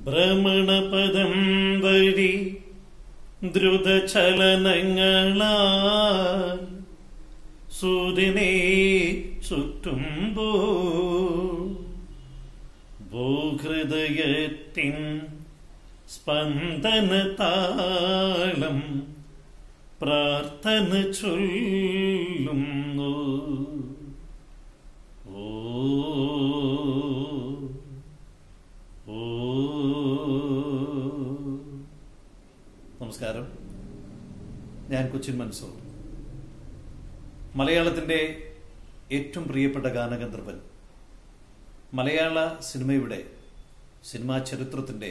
ഭ്രമണപദം വഴി ദ്രുതചലനങ്ങളാൽ സൂര്യനെ ചുറ്റുമ്പോ ഭൂഹൃദയത്തിൻ സ്പന്ദന താളം പ്രാർത്ഥന ചൊല്ലുന്നു ഓ ഓ നമസ്കാരം ഞാൻ കൊച്ചിൻ മൻസൂർ മലയാളത്തിന്റെ ഏറ്റവും പ്രിയപ്പെട്ട ഗാനഗന്ധർവൻ മലയാള സിനിമയുടെ സിനിമാ ചരിത്രത്തിന്റെ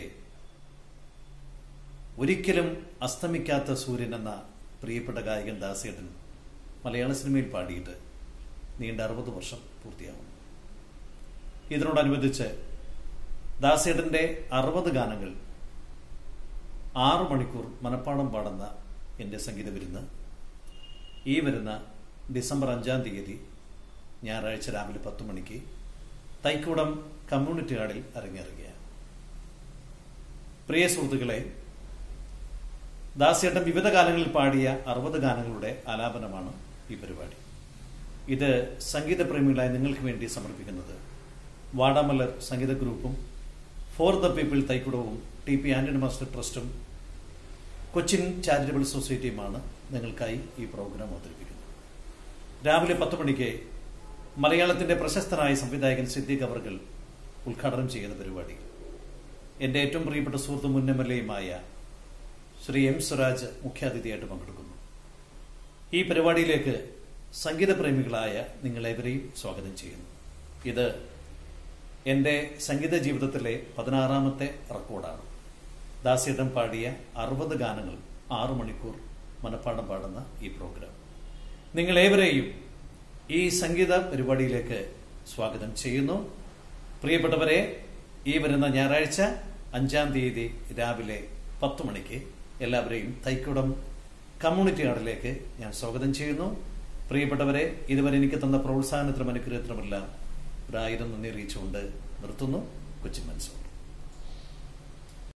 ഒരിക്കലും അസ്തമിക്കാത്ത സൂര്യൻ എന്ന പ്രിയപ്പെട്ട ഗായകൻ ദാസേട്ടൻ മലയാള സിനിമയിൽ പാടിയിട്ട് നീണ്ട അറുപത് വർഷം പൂർത്തിയാകും ഇതിനോടനുബന്ധിച്ച് ദാസേട്ടന്റെ അറുപത് ഗാനങ്ങൾ ആറ് മണിക്കൂർ മനപ്പാടം പാടുന്ന എൻ്റെ സംഗീത വിരുന്ന് ഈ വരുന്ന ഡിസംബർ അഞ്ചാം തീയതി ഞായറാഴ്ച രാവിലെ പത്ത് മണിക്ക് തൈക്കൂടം കമ്മ്യൂണിറ്റി ഹാളിൽ അരങ്ങേറുകയാണ് പ്രിയ സുഹൃത്തുക്കളെ ദാസേട്ടൻ വിവിധ കാലങ്ങളിൽ പാടിയ അറുപത് ഗാനങ്ങളുടെ ആലാപനമാണ് ഈ പരിപാടി ഇത് സംഗീത പ്രേമികളായ നിങ്ങൾക്ക് വേണ്ടി സമർപ്പിക്കുന്നത് വാടാമല്ലർ സംഗീത ഗ്രൂപ്പും ഫോർ ദ പീപ്പിൾ തൈക്കുടവും ടി പി ആന്റണി മാസ്റ്റർ ട്രസ്റ്റും കൊച്ചിൻ ചാരിറ്റബിൾ സൊസൈറ്റിയുമാണ് നിങ്ങൾക്കായി ഈ പ്രോഗ്രാം അവതരിപ്പിക്കുന്നത് രാവിലെ പത്ത് മണിക്ക് മലയാളത്തിന്റെ പ്രശസ്തനായ സംവിധായകൻ സിദ്ദീഖ് അവർകൾ ഉദ്ഘാടനം ചെയ്യുന്ന പരിപാടി എന്റെ ഏറ്റവും പ്രിയപ്പെട്ട സുഹൃത്തും മുൻ എം എൽ എയുമായ ശ്രീ എം സ്വരാജ് മുഖ്യാതിഥിയായിട്ട് പങ്കെടുക്കുന്നു ഈ പരിപാടിയിലേക്ക് സംഗീത പ്രേമികളായ നിങ്ങളേവരെയും സ്വാഗതം ചെയ്യുന്നു ഇത് എൻ്റെ സംഗീത ജീവിതത്തിലെ പതിനാറാമത്തെ റെക്കോർഡാണ് ദാസിയിടം പാടിയ അറുപത് ഗാനങ്ങൾ ആറു മണിക്കൂർ മനപ്പാടം പാടുന്ന ഈ പ്രോഗ്രാം നിങ്ങളേവരെയും ഈ സംഗീത പരിപാടിയിലേക്ക് സ്വാഗതം ചെയ്യുന്നു പ്രിയപ്പെട്ടവരെ ഈ വരുന്ന ഞായറാഴ്ച അഞ്ചാം തീയതി രാവിലെ പത്ത് മണിക്ക് എല്ലാവരെയും തൈക്കുടം കമ്മ്യൂണിറ്റി ഹാളിലേക്ക് ഞാൻ സ്വാഗതം ചെയ്യുന്നു പ്രിയപ്പെട്ടവരെ ഇതുവരെ എനിക്ക് തന്ന പ്രോത്സാഹനത്തിനും അനുഗ്രഹത്തിനുമെല്ലാം ഒരായിരം നന്ദി അറിയിച്ചുകൊണ്ട് നിർത്തുന്നു കൊച്ചി മൻസൂർ